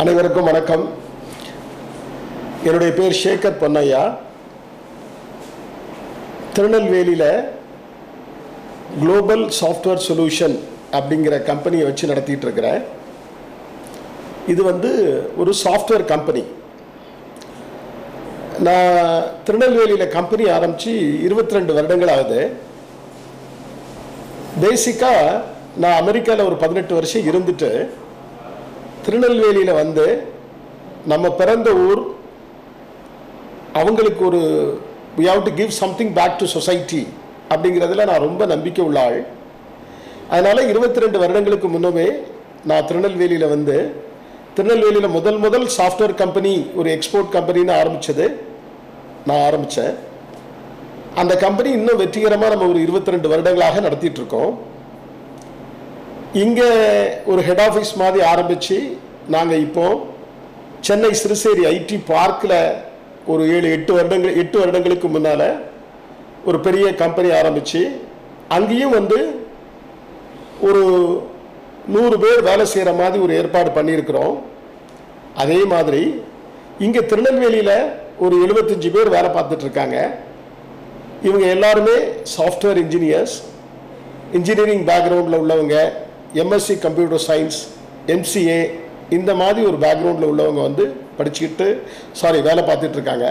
அனைவருக்கும் வணக்கம் என்னுடைய பேர் சேகர் பொன்னையா திருநெல்வேலியில் குளோபல் சாஃப்ட்வேர் சொல்யூஷன் அப்படிங்கிற கம்பெனியை வச்சு நடத்திட்டு இருக்கிறேன் இது வந்து ஒரு சாஃப்ட்வேர் கம்பெனி நான் திருநெல்வேலியில் கம்பெனி ஆரம்பித்து இருபத்தி ரெண்டு வருடங்கள் ஆகுது பேசிக்காக நான் அமெரிக்காவில் ஒரு பதினெட்டு வருஷம் இருந்துட்டு திருநெல்வேலியில் வந்து நம்ம பிறந்த ஊர் அவங்களுக்கு ஒரு we have to give something back to society அப்படிங்கிறதுல நான் ரொம்ப நம்பிக்கை உள்ள ஆள் அதனால் இருபத்தி ரெண்டு வருடங்களுக்கு முன்னமே நான் திருநெல்வேலியில் வந்து திருநெல்வேலியில் முதல் முதல் சாஃப்ட்வேர் கம்பெனி ஒரு எக்ஸ்போர்ட் கம்பெனின்னு ஆரம்பித்தது நான் ஆரம்பித்தேன் அந்த கம்பெனி இன்னும் வெற்றிகரமாக நம்ம ஒரு இருபத்தி ரெண்டு வருடங்களாக நடத்திட்டு இருக்கோம் இங்கே ஒரு ஹெட் ஆஃபீஸ் மாதிரி ஆரம்பித்து நாங்கள் இப்போ சென்னை சிறுசேரி ஐடி பார்க்கில் ஒரு ஏழு எட்டு வருடங்கள் எட்டு வருடங்களுக்கு முன்னால் ஒரு பெரிய கம்பெனி ஆரம்பித்து அங்கேயும் வந்து ஒரு நூறு பேர் வேலை செய்கிற மாதிரி ஒரு ஏற்பாடு பண்ணியிருக்கிறோம் அதே மாதிரி இங்கே திருநெல்வேலியில் ஒரு எழுபத்தஞ்சு பேர் வேலை பார்த்துட்டு இருக்காங்க இவங்க எல்லாருமே சாஃப்ட்வேர் இன்ஜினியர்ஸ் இன்ஜினியரிங் பேக்ரவுண்டில் உள்ளவங்க எம்எஸ்சி கம்ப்யூட்டர் சயின்ஸ் எம்சிஏ இந்த மாதிரி ஒரு பேக்ரவுண்டில் உள்ளவங்க வந்து படிச்சுக்கிட்டு சாரி வேலை பார்த்துட்டு இருக்காங்க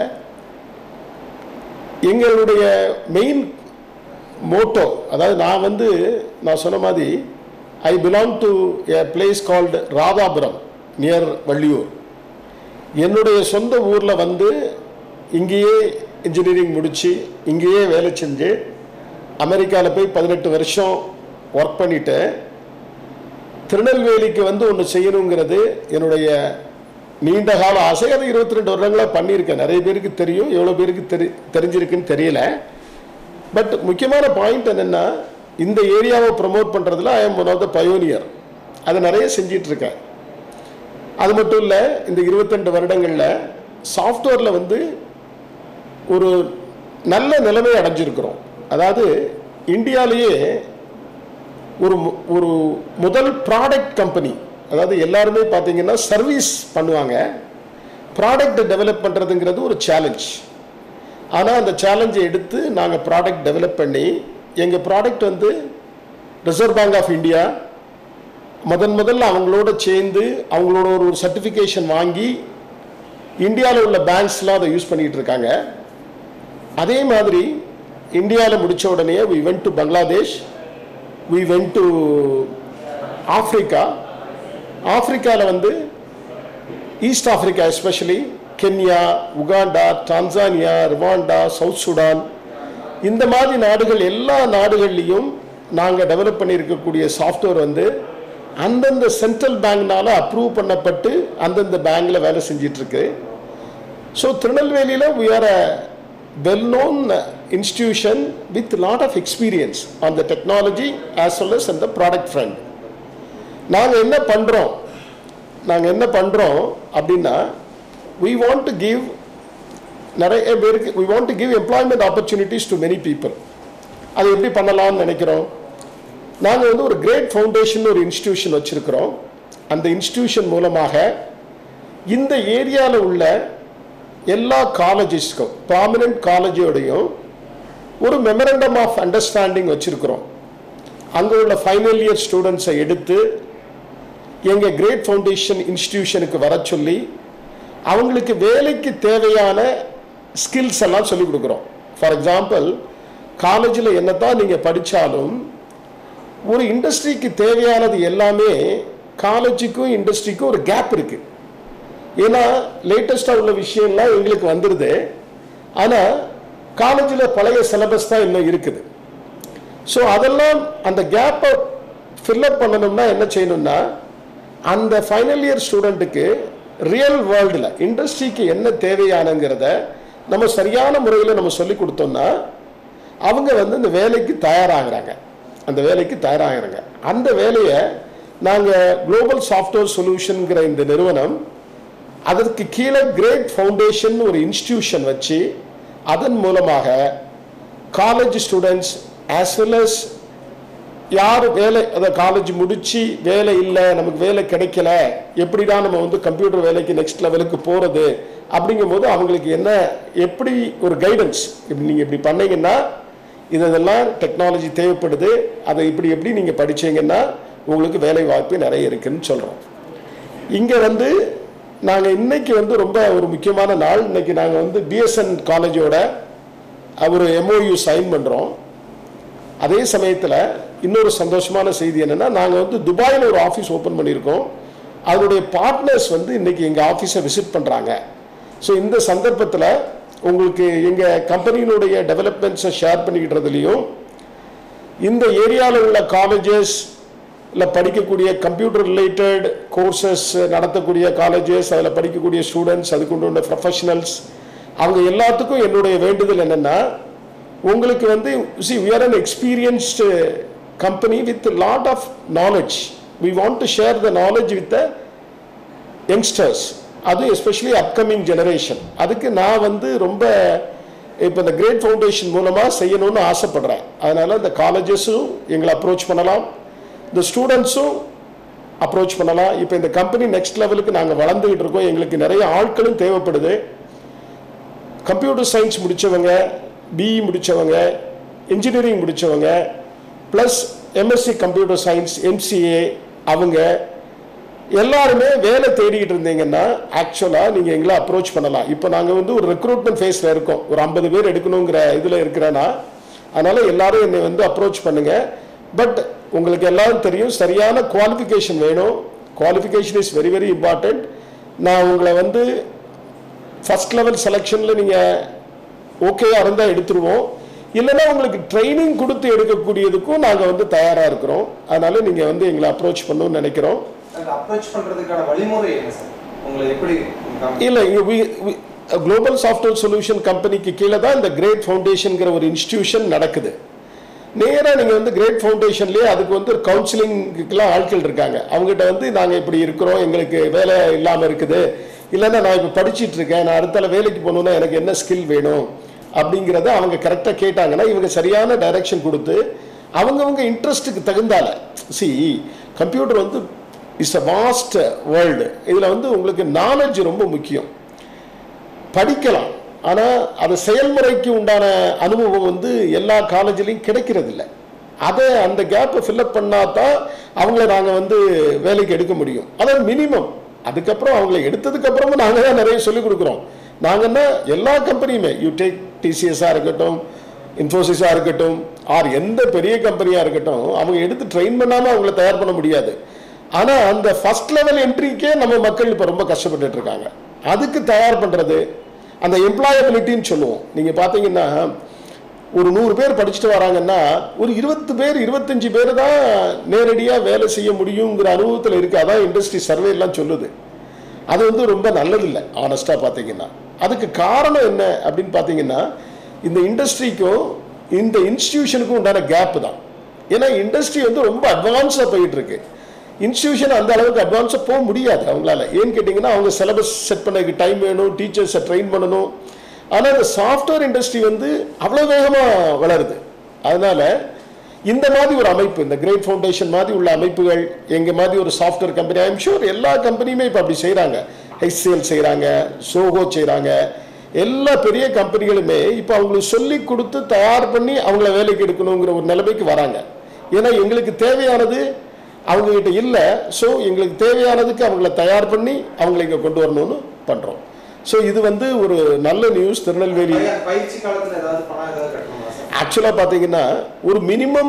எங்களுடைய மெயின் மோட்டோ அதாவது நான் வந்து நான் சொன்ன மாதிரி I belong to a place called Radhapuram near Valliyur என்னுடைய சொந்த ஊரில் வந்து இங்கேயே இன்ஜினியரிங் முடித்து இங்கேயே வேலை செஞ்சு அமெரிக்காவில் போய் பதினெட்டு வருஷம் ஒர்க் பண்ணிட்டு திருநெல்வேலிக்கு வந்து ஒன்று செய்யணுங்கிறது என்னுடைய நீண்ட கால ஆசை அது இருபத்தி ரெண்டு வருடங்களாக பண்ணியிருக்கேன் நிறைய பேருக்கு தெரியும் எவ்வளோ பேருக்கு தெரி தெரிஞ்சிருக்குன்னு தெரியல பட் முக்கியமான பாயிண்ட் என்னென்னா இந்த ஏரியாவை ப்ரமோட் பண்ணுறதுல I am one of the pioneer அதை நிறைய செஞ்சிட்டு இருக்கேன் அது மட்டும் இல்லை இந்த இருபத்தெண்டு வருடங்களில் சாஃப்ட்வேரில் வந்து ஒரு நல்ல நிலைமை அடைஞ்சிருக்கிறோம் அதாவது இந்தியாவிலேயே ஒரு மு- ஒரு முதல் ப்ராடக்ட் கம்பெனி அதாவது எல்லாருமே பார்த்தீங்கன்னா சர்வீஸ் பண்ணுவாங்க ப்ராடக்ட் டெவலப் பண்ணுறதுங்கிறது ஒரு சேலஞ்ச் ஆனால் அந்த சேலஞ்சை எடுத்து நாங்கள் ப்ராடக்ட் டெவலப் பண்ணி எங்கள் ப்ராடக்ட் வந்து ரிசர்வ் பேங்க் ஆஃப் இந்தியா முதன் முதல்ல அவங்களோட சேர்ந்து அவங்களோட ஒரு ஒரு சர்டிஃபிகேஷன் வாங்கி இந்தியாவில் உள்ள பேங்க்ஸ்லாம் அதை யூஸ் பண்ணிகிட்டு இருக்காங்க அதே மாதிரி இந்தியாவில் முடித்த உடனே we went to Bangladesh we went to Africa ஆப்பிரிக்காவில் வந்து east Africa especially Kenya Uganda Tanzania Rwanda South Sudan இந்த மாதிரி நாடுகள் எல்லா நாடுகள்லையும் நாங்கள் டெவலப் பண்ணியிருக்கக்கூடிய சாஃப்ட்வேர் வந்து அந்தந்த சென்ட்ரல் பேங்க்னால அப்ரூவ் பண்ணப்பட்டு அந்தந்த பேங்க்ல வேலை செஞ்சிட்டு இருக்கு ஸோ திருநெல்வேலியில் we are a well known institution with lot of experience on the technology as well as on the product front நாங்கள் என்ன பண்ணுறோம் நாங்கள் என்ன பண்ணுறோம் அப்படின்னா we want to give நிறைய பேருக்கு we want to give employment opportunities to many people அது எப்படி பண்ணலாம்னு நினைக்கிறோம் நாங்கள் வந்து ஒரு கிரேட் ஃபவுண்டேஷன் ஒரு இன்ஸ்டிடியூஷன் வச்சுருக்கிறோம் அந்த இன்ஸ்டிடியூஷன் மூலமாக இந்த ஏரியாவில் உள்ள எல்லா காலேஜஸ்க்கும் ப்ராமினன்ட் காலேஜோடையும் ஒரு மெமரண்டம் ஆஃப் அண்டர்ஸ்டாண்டிங் வச்சுருக்கிறோம் அங்கே உள்ள ஃபைனல் இயர் ஸ்டூடெண்ட்ஸை எடுத்து எங்கள் கிரேட் ஃபவுண்டேஷன் இன்ஸ்டிடியூஷனுக்கு வர சொல்லி அவங்களுக்கு வேலைக்கு தேவையான ஸ்கில்ஸ் எல்லாம் சொல்லிக் கொடுக்குறோம் ஃபார் எக்ஸாம்பிள் காலேஜில் என்னதான் நீங்கள் படித்தாலும் ஒரு இண்டஸ்ட்ரிக்கு தேவையானது எல்லாமே காலேஜுக்கும் இண்டஸ்ட்ரிக்கும் ஒரு கேப் இருக்குது ஏன்னா லேட்டஸ்ட்டாக உள்ள விஷயம்லாம் எங்களுக்கு வந்துடுது ஆனால் காலேஜில் பழைய சிலபஸ் தான் இன்னும் இருக்குது ஸோ அதெல்லாம் அந்த கேப்பை ஃபில்லப் பண்ணணும்னா என்ன செய்யணும்னா அந்த ஃபைனல் இயர் ஸ்டூடெண்ட்டுக்கு ரியல் வேர்ல்டில் இண்டஸ்ட்ரிக்கு என்ன தேவையானங்கிறத நம்ம சரியான முறையில் நம்ம சொல்லி கொடுத்தோம்னா அவங்க வந்து இந்த வேலைக்கு தயாராகிறாங்க அந்த வேலைக்கு தயாராகிறாங்க அந்த வேலையை நாங்கள் குளோபல் சாஃப்ட்வேர் சொல்யூஷனுங்கிற இந்த நிறுவனம் அதற்கு கீழே கிரேட் ஃபவுண்டேஷன் ஒரு இன்ஸ்டிடியூஷன் வச்சு அதன் மூலமாக college students as well as யார் வேலை அதை காலேஜ் முடிச்சு வேலை இல்லை நமக்கு வேலை கிடைக்கல எப்படிடா நம்ம வந்து கம்ப்யூட்டர் வேலைக்கு நெக்ஸ்ட் லெவலுக்கு போகிறது அப்படிங்கும்போது அவங்களுக்கு என்ன எப்படி ஒரு கைடன்ஸ் இப்படி நீங்கள் இப்படி பண்ணீங்கன்னா இதெல்லாம் டெக்னாலஜி தேவைப்படுது அதை இப்படி எப்படி நீங்கள் படிச்சீங்கன்னா உங்களுக்கு வேலை வாய்ப்பு நிறைய இருக்குன்னு சொல்கிறோம் இங்கே வந்து நாங்கள் இன்னைக்கு வந்து ரொம்ப ஒரு முக்கியமான நாள் இன்னைக்கு நாங்கள் வந்து பிஎஸ்என் காலேஜோட ஒரு எம்ஓயு சைன் பண்ணுறோம் அதே சமயத்தில் இன்னொரு சந்தோஷமான செய்தி என்னன்னா நாங்கள் வந்து துபாயில் ஒரு ஆஃபீஸ் ஓப்பன் பண்ணியிருக்கோம் அதனுடைய பார்ட்னர்ஸ் வந்து இன்னைக்கு எங்கள் ஆஃபீஸை விசிட் பண்ணுறாங்க ஸோ இந்த சந்தர்ப்பத்தில் உங்களுக்கு எங்கள் கம்பெனியினுடைய டெவலப்மெண்ட்ஸை ஷேர் பண்ணிக்கிட்டதுலையும் இந்த ஏரியாவில் உள்ள காலேஜஸ் இல்லை படிக்கக்கூடிய கம்ப்யூட்டர் ரிலேட்டட் கோர்சஸ் நடத்தக்கூடிய காலேஜஸ் அதில் படிக்கக்கூடிய ஸ்டூடெண்ட்ஸ் அதுக்கு உள்ள ப்ரொஃபஷனல்ஸ் அவங்க எல்லாத்துக்கும் என்னுடைய வேண்டுதல் என்னென்னா உங்களுக்கு வந்து see we are an experienced company with lot of knowledge we want to share the knowledge with the youngsters அது எஸ்பெஷலி அப்கமிங் ஜெனரேஷன் அதுக்கு நான் வந்து ரொம்ப இப்போ இந்த கிரேட் ஃபவுண்டேஷன் மூலமாக செய்யணும்னு ஆசைப்படுறேன் அதனால் இந்த காலேஜஸும் எங்களை அப்ரோச் பண்ணலாம் இந்த ஸ்டூடெண்ட்ஸும் அப்ரோச் பண்ணலாம் இப்போ இந்த கம்பெனி நெக்ஸ்ட் லெவலுக்கு நாங்கள் வளர்ந்துக்கிட்டு இருக்கோம் எங்களுக்கு நிறைய ஆட்களும் தேவைப்படுது கம்ப்யூட்டர் சயின்ஸ் முடித்தவங்க பிஇ முடித்தவங்க இன்ஜினியரிங் முடித்தவங்க plus MSc computer science MCA அவங்க எல்லாருமே வேலை தேடிக்கிட்டு இருந்தீங்கன்னா ஆக்சுவலாக நீங்கள் எங்களை அப்ரோச் பண்ணலாம் இப்போ நாங்கள் வந்து ஒரு ரெக்ரூட்மெண்ட் ஃபேஸில் இருக்கோம் ஒரு ஐம்பது பேர் எடுக்கணுங்கிற இதில் இருக்கிறேன்னா அதனால் எல்லாரும் என்னை வந்து அப்ரோச் பண்ணுங்கள் பட் உங்களுக்கு எல்லாரும் தெரியும் சரியான குவாலிஃபிகேஷன் வேணும் qualification is very very important நான் உங்களை வந்து ஃபர்ஸ்ட் லெவல் செலெக்ஷனில் நீங்கள் ஓகேயா இருந்தால் எடுத்துருவோம் இல்லைன்னா உங்களுக்கு ட்ரைனிங் கொடுத்து எடுக்கக்கூடியதுக்கும் நாங்கள் வந்து தயாராக இருக்கிறோம் அதனால நீங்கள் வந்து எங்களை அப்ரோச் பண்ணணும்னு நினைக்கிறோம் சார் அப்ரோச் பண்றதுக்கான வழிமுறை என்ன சார் உங்களை எப்படி கம்- இல்லை குளோபல் சாஃப்ட்வேர் சொல்யூஷன் கம்பெனிக்கு கீழே தான் இந்த கிரேட் ஃபவுண்டேஷன்ங்கிற ஒரு இன்ஸ்டிடியூஷன் நடக்குது நேராக நீங்கள் வந்து கிரேட் ஃபவுண்டேஷன்லேயே அதுக்கு வந்து ஒரு கவுன்சிலிங்குக்கெல்லாம் ஆட்கள் இருக்காங்க அவங்ககிட்ட வந்து நாங்கள் இப்படி இருக்கிறோம் எங்களுக்கு வேலை இல்லாமல் இருக்குது இல்லைன்னா நான் இப்போ படிச்சிட்டு இருக்கேன் நான் அடுத்தால வேலைக்கு போகணுன்னா எனக்கு என்ன ஸ்கில் வேணும் அப்படிங்கிறத அவங்க கரெக்டாக கேட்டாங்கன்னா இவங்க சரியான டைரக்ஷன் கொடுத்து அவங்கவங்க இன்ட்ரெஸ்ட்டுக்கு தகுந்தால சி கம்ப்யூட்டர் வந்து இட்ஸ் அ வாஸ்ட் வேர்ல்டு இதில் வந்து உங்களுக்கு நாலேஜ் ரொம்ப முக்கியம் படிக்கலாம் ஆனால் அது செயல்முறைக்கு உண்டான அனுபவம் வந்து எல்லா காலேஜ்லையும் கிடைக்கிறது இல்லை அதை அந்த கேப்பை ஃபில்அப் பண்ணால் தான் அவங்கள நாங்கள் வந்து வேலைக்கு எடுக்க முடியும் அதாவது மினிமம் அதுக்கப்புறம் அவங்கள எடுத்ததுக்கு அப்புறமும் நாங்கள் தான் நிறைய சொல்லிக் கொடுக்குறோம் நாங்கன்னா எல்லா கம்பெனியுமே யூ டேக் டிசிஎஸ்ஸாக இருக்கட்டும் இன்ஃபோசிஸாக இருக்கட்டும் ஆர் எந்த பெரிய கம்பெனியாக இருக்கட்டும் அவங்க எடுத்து ட்ரெயின் பண்ணாமல் அவங்கள தயார் பண்ண முடியாது ஆனால் அந்த ஃபர்ஸ்ட் லெவல் என்ட்ரிக்கே நம்ம மக்கள் இப்போ ரொம்ப கஷ்டப்பட்டுட்டு இருக்காங்க அதுக்கு தயார் பண்ணுறது அந்த எம்ப்ளாயபிலிட்டின்னு சொல்லுவோம் நீங்கள் பார்த்தீங்கன்னா ஒரு நூறு பேர் படிச்சுட்டு வராங்கன்னா ஒரு இருபத்து பேர் இருபத்தஞ்சு பேர் தான் நேரடியாக வேலை செய்ய முடியுங்கிற அனுபவத்தில் இருக்குது அதான் இண்டஸ்ட்ரி சர்வே எல்லாம் சொல்லுது அது வந்து ரொம்ப நல்லதில்லை ஆனஸ்டாக பார்த்தீங்கன்னா அதுக்கு காரணம் என்ன அப்படின்னு பார்த்தீங்கன்னா இந்த இண்டஸ்ட்ரிக்கும் இந்த இன்ஸ்டிடியூஷனுக்கும் உண்டான கேப் தான் ஏன்னா இண்டஸ்ட்ரி வந்து ரொம்ப அட்வான்ஸாக போயிட்டு இருக்கு இன்ஸ்டிடியூஷன் அந்த அளவுக்கு அட்வான்ஸாக போக முடியாது அவங்களால ஏன்னு கேட்டிங்கன்னா அவங்க சிலபஸ் செட் பண்ணதுக்கு டைம் வேணும் டீச்சர்ஸை ட்ரெயின் பண்ணணும் ஆனால் இந்த சாஃப்ட்வேர் இண்டஸ்ட்ரி வந்து அவ்வளோ வேகமாக வளருது அதனால இந்த மாதிரி ஒரு அமைப்பு இந்த கிரேட் ஃபவுண்டேஷன் மாதிரி உள்ள அமைப்புகள் எங்க மாதிரி ஒரு சாஃப்ட்வேர் கம்பெனி ஐம் ஷூர் எல்லா கம்பெனியுமே இப்போ அப்படி செய்கிறாங்க ஹெச்சிஎல் செய்கிறாங்க சோகோ செய்கிறாங்க எல்லா பெரிய கம்பெனிகளுமே இப்போ அவங்களுக்கு சொல்லி கொடுத்து தயார் பண்ணி அவங்கள வேலைக்கு எடுக்கணுங்கிற ஒரு நிலைமைக்கு வராங்க ஏன்னா எங்களுக்கு தேவையானது அவங்ககிட்ட இல்லை ஸோ எங்களுக்கு தேவையானதுக்கு அவங்கள தயார் பண்ணி அவங்களை இங்கே கொண்டு வரணும்னு பண்ணுறோம் ஸோ இது வந்து ஒரு நல்ல நியூஸ் திருநெல்வேலி பய- பயிற்சி காலத்துல ஏதாவது பணம் ஏதாவது கட்டணுமா சார் ஆக்சுவலாக பார்த்தீங்கன்னா ஒரு மினிமம்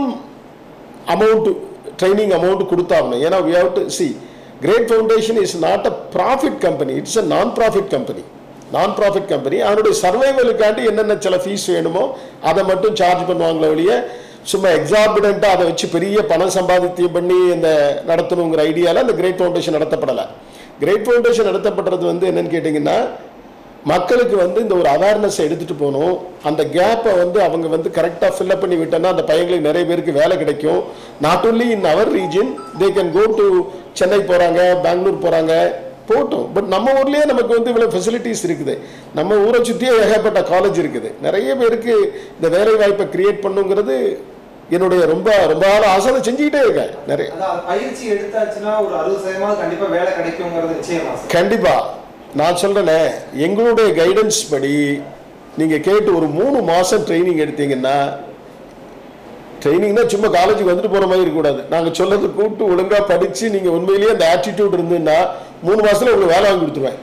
அமௌண்ட் ட்ரைனிங் அமௌண்ட் கொடுத்தாகணும் ஏன்னா we have to see Great Foundation is not a profit company it's a non profit company non profit company அதனுடைய சர்வைவலுக்காண்டி என்னென்ன சில ஃபீஸ் வேணுமோ அதை மட்டும் சார்ஜ் பண்ணுவாங்களே ஒழிய சும்மா எக்ஸாபிடண்ட்டாக அதை வச்சு பெரிய பணம் சம்பாதித்தியம் பண்ணி இந்த நடத்தணுங்கிற ஐடியாவில் அந்த கிரேட் ஃபவுண்டேஷன் நடத்தப்படலை கிரேட் ஃபவுண்டேஷன் நடத்தப்படுறது வந்து என்னன்னு கேட்டிங்கன்னா மக்களுக்கு வந்து இந்த ஒரு அவேர்னஸ் எடுத்துட்டு போகணும் அந்த கேப்பை வந்து அவங்க வந்து கரெக்டாக ஃபில்அப் பண்ணி விட்டோன்னா அந்த பையங்களுக்கு நிறைய பேருக்கு வேலை கிடைக்கும் not only in our region they can go to Chennai போகிறாங்க பெங்களூர் போகிறாங்க போட்டும் பட் நம்ம ஊர்லேயே நமக்கு வந்து இவ்வளோ ஃபெசிலிட்டிஸ் இருக்குது நம்ம ஊரை சுற்றியே ஏகப்பட்ட காலேஜ் இருக்குது நிறைய பேருக்கு இந்த வேலை வாய்ப்பை கிரியேட் பண்ணுங்கிறது என்னுடைய ரொம்ப ரொம்ப நாள் ஆசை அதை செஞ்சுக்கிட்டே இருக்கேன் நிறைய அதான் பயிற்சி எடுத்தாச்சுன்னா ஒரு அறுபது சதவீதம் கண்டிப்பா வேலை கிடைக்குங்கிறது நிச்சயமா சார் கண்டிப்பா நான் சொல்றேனே எங்களுடைய கைடன்ஸ் படி நீங்க கேட்டு ஒரு மூணு மாசம் ட்ரைனிங் எடுத்தீங்கன்னா ட்ரைனிங்னா சும்மா காலேஜுக்கு வந்துட்டு போற மாதிரி இருக்கக்கூடாது நாங்க சொல்லது கூப்பிட்டு ஒழுங்கா படிச்சு நீங்க உண்மையிலேயே அந்த ஆட்டிடியூட் இருந்துன்னா மூணு மாசத்துல உங்களுக்கு வேலை வாங்கி கொடுத்துருவேன்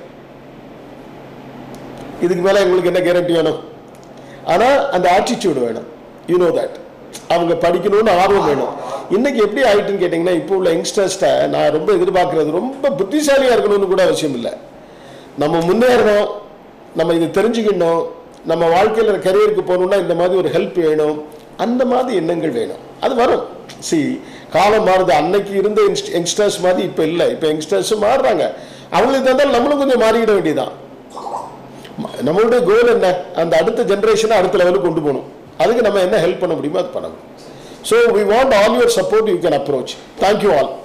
இதுக்கு மேல உங்களுக்கு என்ன கேரண்டி வேணும் ஆனா அந்த ஆட்டிடியூட் வேணும் யூ நோ தட் அவங்க படிக்கணும்னு ஆர்வம் வேணும் இன்னைக்கு எப்படி ஆயிட்டுன்னு கேட்டிங்கன்னா இப்போ உள்ள யங்ஸ்டர்ஸ்ட நான் ரொம்ப எதிர்பார்க்கறது ரொம்ப புத்திசாலியா இருக்கணும்னு கூட அவசியம் இல்லை நம்ம முன்னேறணும் நம்ம இதை தெரிஞ்சுக்கணும் நம்ம வாழ்க்கையில் கரியருக்கு போகணும்னா இந்த மாதிரி ஒரு ஹெல்ப் வேணும் அந்த மாதிரி எண்ணங்கள் வேணும் அது வரும் சி காலம் மாறுது அன்னைக்கு இருந்த யங்ஸ்டர்ஸ் மாதிரி இப்போ இல்லை இப்போ யங்ஸ்டர்ஸும் மாறுறாங்க அவங்களுக்கு தந்தால் நம்மளும் கொஞ்சம் மாறிக்கிட வேண்டியதான் நம்மளுடைய கோல் என்ன அந்த அடுத்த ஜென்ரேஷனை அடுத்த லெவலுக்கு கொண்டு போகணும் அதுக்கு நம்ம என்ன ஹெல்ப் பண்ண முடியுமோ அது பண்ணணும் so we want all your support you can approach thank you all